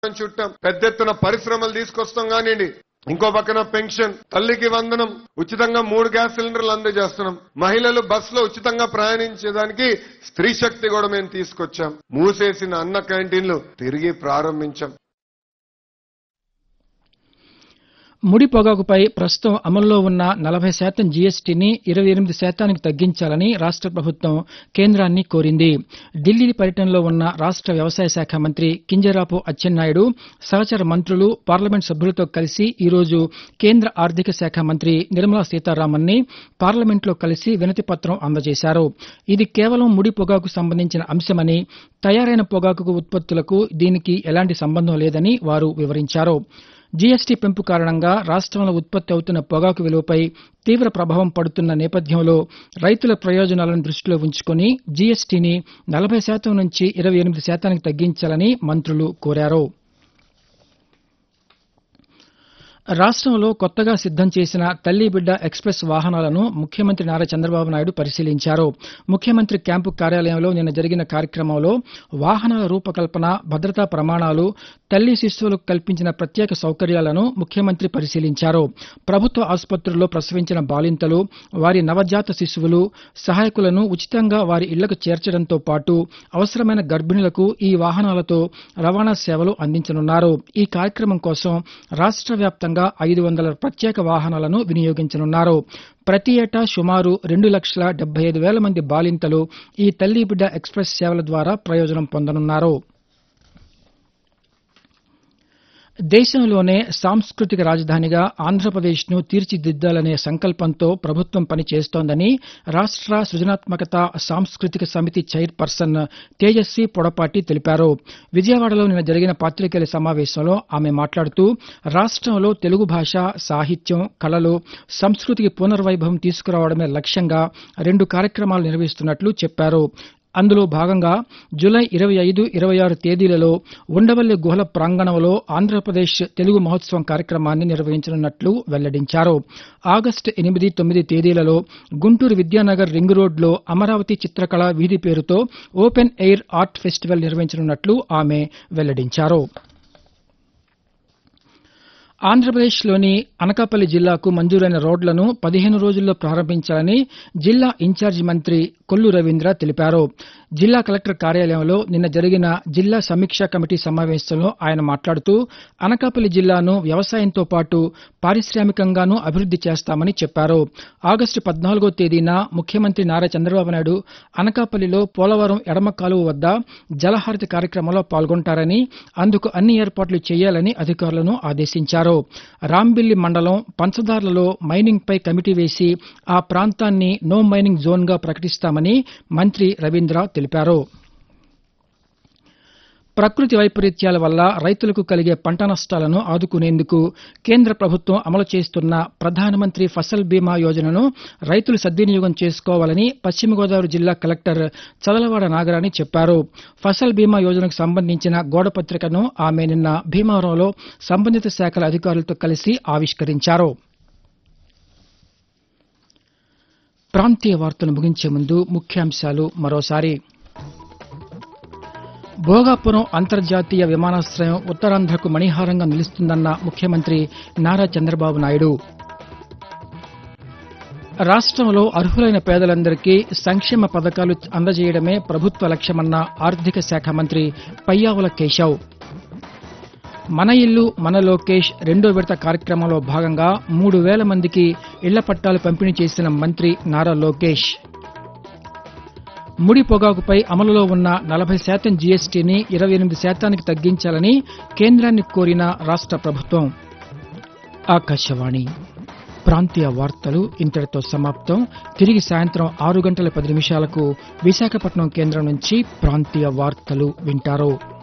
చుట్టాం పెద్ద ఎత్తున పరిశ్రమలు తీసుకొస్తాం కానివ్వండి ఇంకో పక్కన పెన్షన్ తల్లికి వందనం ఉచితంగా మూడు గ్యాస్ సిలిండర్లు అందజేస్తున్నాం మహిళలు బస్సులో ఉచితంగా ప్రయాణించేదానికి స్త్రీ శక్తి కూడా మేము తీసుకొచ్చాం మూసేసిన అన్న క్యాంటీన్లు తిరిగి ప్రారంభించాం ముడి పొగాకుపై ప్రస్తుతం అమల్లో ఉన్న నలభై శాతం జీఎస్టీని ఇరవై ఎనిమిది శాతానికి తగ్గించాలని రాష్ట ప్రభుత్వం కేంద్రాన్ని కోరింది ఢిల్లీ పర్యటనలో ఉన్న రాష్ట వ్యవసాయ శాఖ మంత్రి కింజరాపు అచ్చెన్నాయుడు సహచర మంత్రులు పార్లమెంట్ సభ్యులతో కలిసి ఈరోజు కేంద్ర ఆర్థిక శాఖ మంత్రి నిర్మలా సీతారామన్ ని పార్లమెంట్లో కలిసి వినతి పత్రం అందజేశారు ఇది కేవలం ముడి పొగాకు సంబంధించిన అంశమని తయారైన పొగాకు ఉత్పత్తులకు దీనికి ఎలాంటి సంబంధం లేదని వారు వివరించారు జీఎస్టీ పెంపు కారణంగా రాష్ట్రంలో ఉత్పత్తి అవుతున్న పొగాకు విలువపై తీవ్ర ప్రభావం పడుతున్న నేపథ్యంలో రైతుల ప్రయోజనాలను దృష్టిలో ఉంచుకుని జీఎస్టీని నలభై శాతం నుంచి ఇరవై ఎనిమిది శాతానికి తగ్గించాలని మంత్రులు కోరారు రాష్ట్రంలో కొత్తగా సిద్దం చేసిన తల్లి బిడ్డ ఎక్స్ప్రెస్ వాహనాలను ముఖ్యమంత్రి నారా చంద్రబాబు నాయుడు పరిశీలించారు ముఖ్యమంత్రి క్యాంపు కార్యాలయంలో నిన్న జరిగిన కార్యక్రమంలో వాహనాల రూపకల్పన భద్రతా ప్రమాణాలు తల్లి శిశువులకు కల్పించిన ప్రత్యేక సౌకర్యాలను ముఖ్యమంత్రి పరిశీలించారు ప్రభుత్వ ఆసుపత్రుల్లో ప్రసవించిన బాలింతలు వారి నవజాత శిశువులు సహాయకులను ఉచితంగా వారి ఇళ్లకు చేర్చడంతో పాటు అవసరమైన గర్భిణులకు ఈ వాహనాలతో రవాణా సేవలు అందించనున్నారు ఈ కార్యక్రమం కోసం రాష్ట్ర వ్యాప్తంగా ఐదు వందల ప్రత్యేక వాహనాలను వినియోగించనున్నారు ప్రతి ఏటా సుమారు రెండు లక్షల డెబ్బై ఐదు వేల మంది బాలింతలు ఈ తల్లి బిడ్డ ఎక్స్ప్రెస్ సేవల ద్వారా ప్రయోజనం పొందనున్నారు దేశంలోనే సాంస్కృతిక రాజధానిగా ఆంధ్రప్రదేశ్ను తీర్చిదిద్దాలనే సంకల్పంతో ప్రభుత్వం పనిచేస్తోందని రాష్ట్ర సృజనాత్మకత సాంస్కృతిక సమితి చైర్పర్సన్ తేజస్వి పొడపాటి తెలిపారు విజయవాడలో నిన్న జరిగిన పాతికేయుల సమావేశంలో ఆమె మాట్లాడుతూ రాష్ట్రంలో తెలుగు భాష సాహిత్యం కళలు సంస్కృతికి పునర్వైభవం తీసుకురావడమే లక్ష్యంగా రెండు కార్యక్రమాలు నిర్వహిస్తున్నట్లు చెప్పారు అందులో భాగంగా జూలై ఇరవై ఐదు ఇరవై ఆరు తేదీలలో ఉండవల్లి గుహల ప్రాంగణంలో ఆంధ్రప్రదేశ్ తెలుగు మహోత్సవం కార్యక్రమాన్ని నిర్వహించనున్నట్లు వెల్లడించారు ఆగస్టు ఎనిమిది తొమ్మిది తేదీలలో గుంటూరు విద్యానగర్ రింగ్ రోడ్లో అమరావతి చిత్రకళ వీధి పేరుతో ఓపెన్ ఎయిర్ ఆర్ట్ ఫెస్టివల్ నిర్వహించనున్నట్లు ఆమె వెల్లడించారు ఆంధ్రప్రదేశ్లోని అనకాపల్లి జిల్లాకు మంజూరైన రోడ్లను పదిహేను రోజుల్లో ప్రారంభించాలని జిల్లా ఇన్ఛార్జి మంత్రి కొల్లు రవీంద్ర తెలిపారు జిల్లా కలెక్టర్ కార్యాలయంలో నిన్న జరిగిన జిల్లా సమీక్షా కమిటీ సమావేశంలో ఆయన మాట్లాడుతూ అనకాపల్లి జిల్లాను వ్యవసాయంతో పాటు పారిశ్రామికంగానూ అభివృద్ది చేస్తామని చెప్పారు ఆగస్టు పద్నాలుగో తేదీన ముఖ్యమంత్రి నారా చంద్రబాబు నాయుడు అనకాపల్లిలో పోలవరం ఎడమ కాలువ వద్ద జలహారతి కార్యక్రమంలో పాల్గొంటారని అందుకు అన్ని ఏర్పాట్లు చేయాలని అధికారులను ఆదేశించారు రాంబిల్లి మండలం పంచదార్లలో మైనింగ్ పై కమిటీ వేసి ఆ ప్రాంతాన్ని నో మైనింగ్ జోన్ గా ప్రకటిస్తామని మంత్రి రవీంద్ర తెలిపారు ప్రకృతి వైపరీత్యాల వల్ల రైతులకు కలిగే పంట నష్టాలను ఆదుకునేందుకు కేంద్ర ప్రభుత్వం అమలు చేస్తున్న ప్రధానమంత్రి ఫసల్ బీమా యోజనను రైతులు సద్వినియోగం చేసుకోవాలని పశ్చిమ గోదావరి జిల్లా కలెక్టర్ చదలవాడ నాగరాణి చెప్పారు ఫసల్ బీమా యోజనకు సంబంధించిన గోడపత్రికను ఆమె నిన్న భీమవరంలో సంబంధిత శాఖల అధికారులతో కలిసి ఆవిష్కరించారు ప్రాంతీయ వార్తలు ముగించే ముందు ముఖ్యాంశాలు మరోసారి భోగాపురం అంతర్జాతీయ విమానాశ్రయం ఉత్తరాంధ్రకు మణిహారంగా నిలుస్తుందన్న ముఖ్యమంత్రి నారా చంద్రబాబు నాయుడు రాష్ట్రంలో అర్హులైన పేదలందరికీ సంక్షేమ పథకాలు అందజేయడమే ప్రభుత్వ లక్ష్యమన్న ఆర్థిక శాఖ మంత్రి పయ్యావుల కేశవ్ మన ఇల్లు మన లోకేష్ రెండో విడత కార్యక్రమంలో భాగంగా మూడు వేల మందికి ఇళ్ల పట్టాలు పంపిణీ చేసిన మంత్రి నారా లోకేష్ ముడి పొగాకుపై అమలులో ఉన్న నలభై శాతం జీఎస్టీని ఇరవై ఎనిమిది శాతానికి తగ్గించాలని కేంద్రాన్ని కోరిన రాష్ట్ర ప్రభుత్వం ఆకాశవాణి ప్రాంతీయ వార్తలు ఇంతటితో సమాప్తం తిరిగి సాయంత్రం ఆరు గంటల పది నిమిషాలకు విశాఖపట్నం కేంద్రం నుంచి ప్రాంతీయ వార్తలు వింటారు